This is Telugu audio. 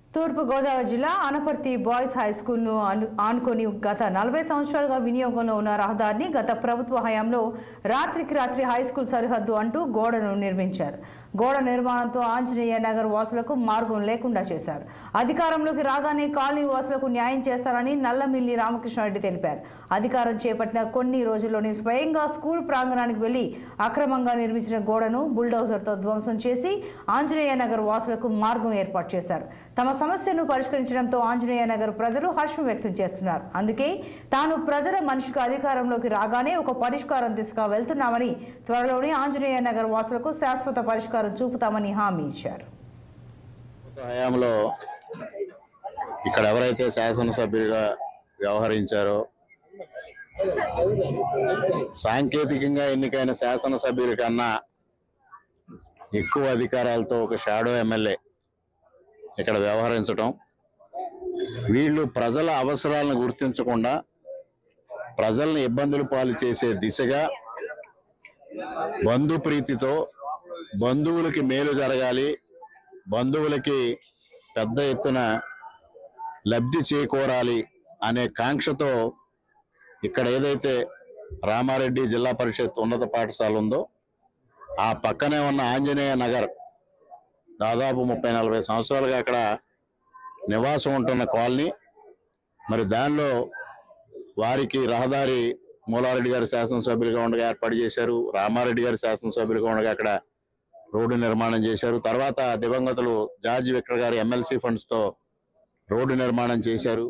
తూర్పు గోదావరి జిల్లా అనపర్తి బాయ్స్ హై స్కూల్ను అను ఆనుకొని గత నలభై సంవత్సరాలుగా వినియోగంలో ఉన్న రహదారిని గత ప్రభుత్వ హయాంలో రాత్రికి రాత్రి హై స్కూల్ సరిహద్దు అంటూ గోడను నిర్మించారు గోడ నిర్మాణంతో ఆంజనేయ నగర్ వాసులకు మార్గం లేకుండా చేశారు అధికారంలోకి రాగానే కాలనీ వాసులకు న్యాయం చేస్తారని నల్లమిల్లి రామకృష్ణారెడ్డి తెలిపారు అధికారం చేపట్టిన కొన్ని రోజుల్లోనే స్వయంగా స్కూల్ ప్రాంగణానికి వెళ్లి అక్రమంగా నిర్మించిన గోడను బుల్డోజర్తో ధ్వంసం చేసి ఆంజనేయ నగర్ వాసులకు మార్గం ఏర్పాటు చేశారు తమ సమస్యను పరిష్కరించడంతో ఆంజనేయ నగర్ ప్రజలు హర్షం వ్యక్తం చేస్తున్నారు అందుకే తాను ప్రజల మనిషికి అధికారంలోకి రాగానే ఒక పరిష్కారం దిశగా వెళ్తున్నామని త్వరలోనే ఆంజనేయ నగర్ వాసులకు శాశ్వత పరిష్కారం చూపుతామని హామీ ఇచ్చారు ప్రభుత్వ హయాంలో ఇక్కడ ఎవరైతే శాసనసభ్యులుగా వ్యవహరించారో సాంకేతికంగా ఎన్నికైన శాసనసభ్యుల కన్నా ఎక్కువ అధికారాలతో ఒక షాడో ఎమ్మెల్యే ఇక్కడ వ్యవహరించడం వీళ్ళు ప్రజల అవసరాలను గుర్తించకుండా ప్రజల్ని ఇబ్బందులు పాలు చేసే దిశగా బంధు ప్రీతితో బంధువులకి మేలు జరగాలి బంధువులకి పెద్ద ఎత్తున లబ్ధి చేకూరాలి అనే కాంక్షతో ఇక్కడ ఏదైతే రామారెడ్డి జిల్లా పరిషత్ ఉన్నత పాఠశాల ఉందో ఆ పక్కనే ఉన్న ఆంజనేయ నగర్ దాదాపు ముప్పై నలభై సంవత్సరాలుగా అక్కడ నివాసం ఉంటున్న కాలనీ మరి దానిలో వారికి రహదారి మూలారెడ్డి గారి శాసనసభ్యులుగా ఉండగా ఏర్పాటు చేశారు రామారెడ్డి గారి శాసనసభ్యులుగా ఉండగా అక్కడ రోడ్డు నిర్మాణం చేశారు తర్వాత దివంగతులు జార్జి విక్టర్ గారి ఎమ్మెల్సీ ఫండ్స్ తో రోడ్డు నిర్మాణం చేశారు